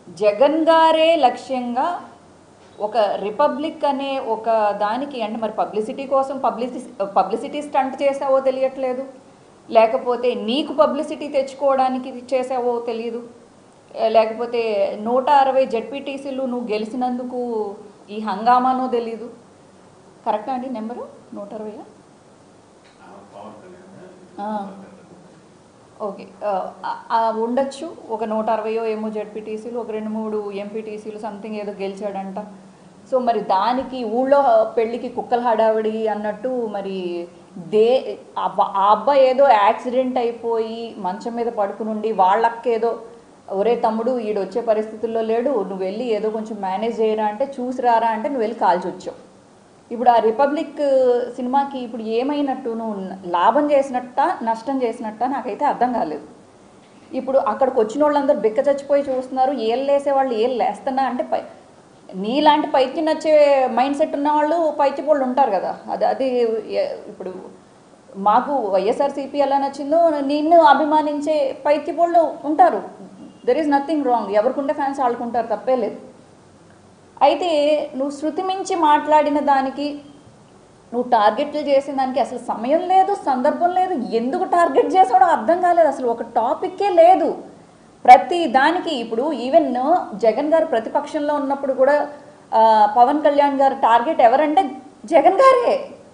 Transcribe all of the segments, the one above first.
జగన్ గారే లక్ష్యంగా ఒక రిపబ్లిక్ అనే ఒక దానికి అంటే మరి పబ్లిసిటీ కోసం పబ్లిసిటీ పబ్లిసిటీ స్టంట్ చేసావో తెలియట్లేదు లేకపోతే నీకు పబ్లిసిటీ తెచ్చుకోవడానికి చేసావో తెలియదు ఏ, లేకపోతే నూట అరవై జెడ్పీటీసీలు నువ్వు గెలిచినందుకు ఈ హంగామానో తెలీదు కరెక్టా అండి నెంబరు నూట అరవై ఆ. ఓకే ఆ, ఆ, ఉండొచ్చు ఒక నూట అరవయో ఏమో జడ్పీటీసీలు ఒక రెండు మూడు ఎంపీటీసీలు సంథింగ్ ఏదో గెలిచాడంట సో మరి దానికి ఊళ్ళో పెళ్ళికి కుక్కల హడావిడి అన్నట్టు మరి దే ఆ అబ్బ- ఆ అబ్బాయి ఏదో యాక్సిడెంట్ అయిపోయి మంచం మీద పడుకునుండి వాళ్ళకేదో ఒరే తమ్ముడు ఈడు వచ్చే పరిస్థితుల్లో లేడు నువ్వు వెళ్ళి ఏదో కొంచెం మేనేజ్ చేయరా అంటే చూసి రారా అంటే నువ్వు వెళ్ళి కాల్చి వచ్చావు ఇప్పుడు ఆ రిపబ్లిక్ సినిమాకి ఇప్పుడు ఏమైనట్టు నువ్వు లాభం చేసినట్ట నష్టం చేసినట్ట నాకైతే అర్థం కాలేదు ఇప్పుడు అక్కడికి వచ్చిన వాళ్ళందరూ బిక్క చచ్చిపోయి చూస్తున్నారు ఏళ్ళు వేసే వాళ్ళు ఏళ్ళు వేస్తున్నా అంటే పై నీలాంటి పైకి నచ్చే మైండ్ సెట్ ఉన్న వాళ్ళు పైకి వాళ్ళు ఉంటారు కదా అది అది ఏ- ఇప్పుడు మాకు వైఎస్ఆర్సీపీ ఎలా నచ్చిందో నిన్ను అభిమానించే పైకి వాళ్ళు ఉంటారు దెర్ ఈజ్ నథింగ్ రాంగ్ ఎవరికుంటే ఫ్యాన్స్ వాళ్ళకుంటారు తప్పే లేదు అయితే నువ్వు శృతి మించి మాట్లాడిన దానికి నువ్వు టార్గెట్లు చేసిన దానికి అసలు సమయం లేదు సందర్భం లేదు ఎందుకు టార్గెట్ చేసాడో అర్థం కాలేదు అసలు ఒక టాపిక్కే లేదు ప్రతి దానికి ఇప్పుడు ఈవెన్ జగన్ గారు ప్రతిపక్షంలో ఉన్నప్పుడు కూడా ఆ, పవన్ కళ్యాణ్ గారు టార్గెట్ ఎవరంటే జగన్ గారే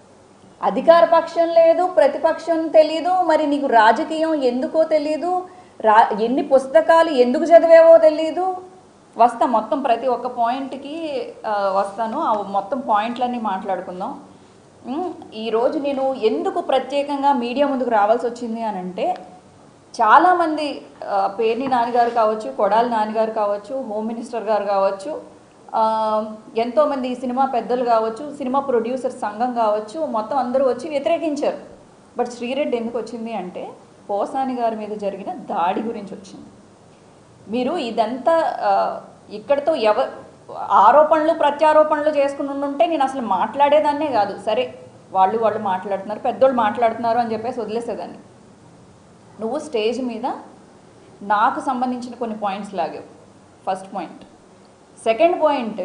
అధికార పక్షం లేదు ప్రతిపక్షం తెలియదు మరి నీకు రాజకీయం ఎందుకో తెలియదు రా ఎన్ని పుస్తకాలు ఎందుకు చదివేవో తెలియదు వస్తా మొత్తం ప్రతి ఒక్క పాయింట్కి ఆ, వస్తాను ఆ మొత్తం పాయింట్లన్నీ మాట్లాడుకుందాం ఉమ్, ఈరోజు నేను ఎందుకు ప్రత్యేకంగా మీడియా ముందుకు రావాల్సి వచ్చింది అని అంటే చాలామంది ఆ, పేర్ని నాన్నగారు కావచ్చు కొడాలి నాన్నగారు కావచ్చు హోమ్ మినిస్టర్ గారు కావచ్చు ఆ, ఎంతోమంది ఈ సినిమా పెద్దలు కావచ్చు సినిమా ప్రొడ్యూసర్ సంఘం కావచ్చు మొత్తం అందరూ వచ్చి వ్యతిరేకించారు బట్ శ్రీరెడ్డి ఎందుకు వచ్చింది అంటే పోసాని గారి మీద జరిగిన దాడి గురించి వచ్చింది మీరు ఇదంతా ఆ, ఇక్కడితో ఎవ ఆరోపణలు ప్రత్యారోపణలు చేసుకుని ఉంటే నేను అసలు మాట్లాడేదాన్నే కాదు సరే వాళ్ళు వాళ్ళు మాట్లాడుతున్నారు పెద్దోళ్ళు మాట్లాడుతున్నారు అని చెప్పేసి వదిలేసేదాన్ని నువ్వు స్టేజ్ మీద నాకు సంబంధించిన కొన్ని పాయింట్స్ లాగావు ఫస్ట్ పాయింట్ సెకండ్ పాయింట్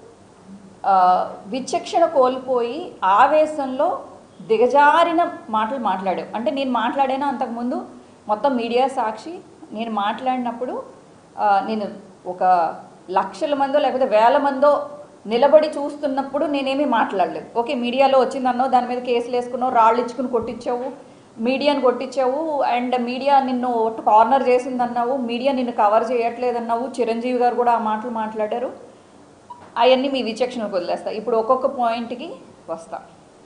ఆ, విచక్షణ కోల్పోయి ఆవేశంలో దిగజారిన మాటలు మాట్లాడావు అంటే నేను మాట్లాడాను అంతకుముందు మొత్తం మీడియా సాక్షి నేను మాట్లాడినప్పుడు ఆ, నేను ఒక లక్షల మందో లేకపోతే వేల మందో నిలబడి చూస్తున్నప్పుడు నేనేమీ మాట్లాడలేదు ఓకే మీడియాలో వచ్చిందన్నో దాని మీద కేసులు వేసుకున్నావు రాళ్ళు ఇచ్చుకుని కొట్టించావు మీడియాని కొట్టించావు అండ్ మీడియా నిన్ను కార్నర్ చేసిందన్నావు మీడియా నిన్ను కవర్ చేయట్లేదన్నావు చిరంజీవి గారు కూడా ఆ మాటలు మాట్లాడారు అవన్నీ మీ విచక్షణకు వదిలేస్తా ఇప్పుడు ఒక్కొక్క పాయింట్కి వస్తా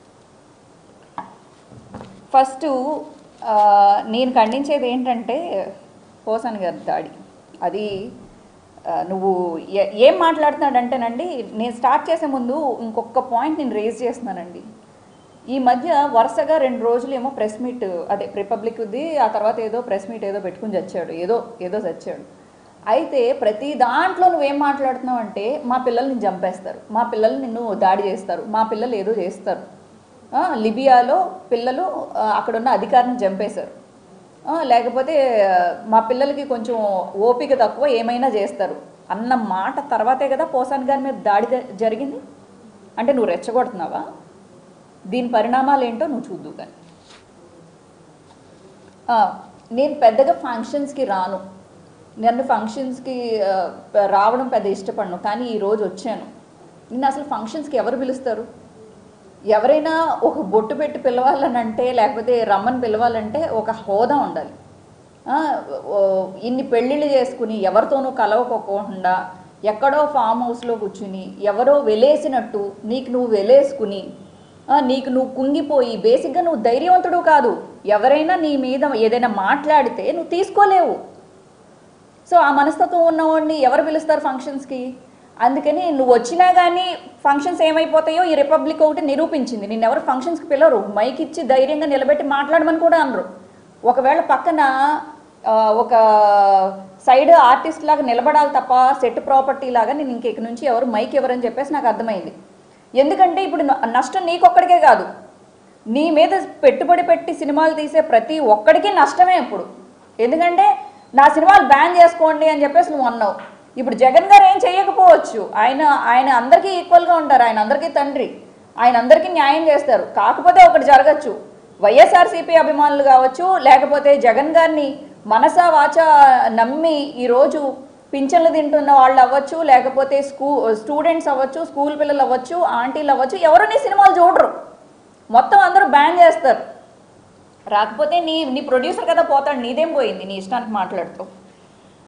ఫస్ట్ ఆ, నేను ఖండించేది ఏంటంటే పోసాని గారి దాడి అది ఆ, నువ్వు ఏ- ఏం మాట్లాడుతున్నాడంటేనండి నేను స్టార్ట్ చేసే ముందు ఇంకొక పాయింట్ నేను రేజ్ చేస్తున్నానండి ఈ మధ్య వరుసగా రెండు రోజులు ఏమో ప్రెస్ మీట్ అదే రిపబ్లిక్ది ఆ తర్వాత ఏదో ప్రెస్ మీట్ ఏదో పెట్టుకుని చచ్చాడు ఏదో ఏదో చచ్చాడు అయితే ప్రతి దాంట్లో నువ్వేం మాట్లాడుతున్నావు అంటే మా పిల్లల్ని చంపేస్తారు మా పిల్లలు నిన్ను దాడి చేస్తారు మా పిల్లలు ఏదో చేస్తారు ఆ, లిబియాలో పిల్లలు ఆ, అక్కడున్న అధికారిని చంపేశారు ఆ, లేకపోతే ఆ, మా పిల్లలకి కొంచెం ఓపిక తక్కువ ఏమైనా చేస్తారు అన్న మాట తర్వాతే కదా పోసాన్ గారి మీద దాడి జ- జరిగింది అంటే నువ్వు రెచ్చగొడుతున్నావా దీని పరిణామాలు ఏంటో నువ్వు చూద్దు కానీ ఆ, నేను పెద్దగా ఫంక్షన్స్కి రాను నన్ను ఫంక్షన్స్కి ఆ, రావడం పెద్ద ఇష్టపడను కానీ ఈరోజు వచ్చాను నిన్ను అసలు ఫంక్షన్స్కి ఎవరు పిలుస్తారు ఎవరైనా ఒక బొట్టు పెట్టి పిలవాలని అంటే లేకపోతే రమ్మని పిలవాలంటే ఒక హోదా ఉండాలి ఆ, ఓ, ఇన్ని పెళ్ళిళ్ళు చేసుకుని ఎవరితోనూ కలవకోకుండా ఎక్కడో ఫామ్ హౌస్లో కూర్చుని ఎవరో వెలేసినట్టు నీకు నువ్వు వెలేసుకుని ఆ, నీకు నువ్వు కుంగిపోయి బేసిక్గా నువ్వు ధైర్యవంతుడు కాదు ఎవరైనా నీ మీద ఏదైనా మాట్లాడితే నువ్వు తీసుకోలేవు సో ఆ మనస్తత్వం ఉన్నవాడిని ఎవరు పిలుస్తారు ఫంక్షన్స్కి అందుకని నువ్వు వచ్చినా కానీ ఫంక్షన్స్ ఏమైపోతాయో ఈ రిపబ్లిక్ ఒకటి నిరూపించింది నిన్ను ఎవరు ఫంక్షన్స్కి పిలవరు మైక్ ఇచ్చి ధైర్యంగా నిలబెట్టి మాట్లాడమని కూడా అనరు ఒకవేళ పక్కన ఆ, ఒక సైడ్ ఆర్టిస్ట్ లాగా నిలబడాలి తప్ప సెట్ ప్రాపర్టీ లాగా నేను ఇంక ఇక నుంచి ఎవరు మైక్ ఎవరని చెప్పేసి నాకు అర్థమైంది ఎందుకంటే ఇప్పుడు న- నష్టం నీకొక్కడికే కాదు నీ మీద పెట్టుబడి పెట్టి సినిమాలు తీసే ప్రతి ఒక్కడికి నష్టమే ఇప్పుడు ఎందుకంటే నా సినిమాలు బ్యాన్ చేసుకోండి అని చెప్పేసి నువ్వు అన్నావు ఇప్పుడు జగన్ గారు ఏం చేయకపోవచ్చు ఆయన ఆయన అందరికీ ఈక్వల్గా ఉంటారు ఆయన అందరికీ తండ్రి ఆయన అందరికీ న్యాయం చేస్తారు కాకపోతే ఒకటి జరగచ్చు వైఎస్ఆర్సీపీ అభిమానులు కావచ్చు లేకపోతే జగన్ గారిని మనసా వాచ నమ్మి ఈరోజు పింఛన్లు తింటున్న వాళ్ళు అవ్వచ్చు లేకపోతే స్కూ స్టూడెంట్స్ అవ్వచ్చు స్కూల్ పిల్లలు అవ్వచ్చు ఆంటీలు అవ్వచ్చు ఎవరు నీ సినిమాలు చూడరు మొత్తం అందరూ బ్యాన్ చేస్తారు రాకపోతే నీ నీ ప్రొడ్యూసర్ కదా పోతాడు నీదేం పోయింది నీ ఇష్టానికి మాట్లాడుతూ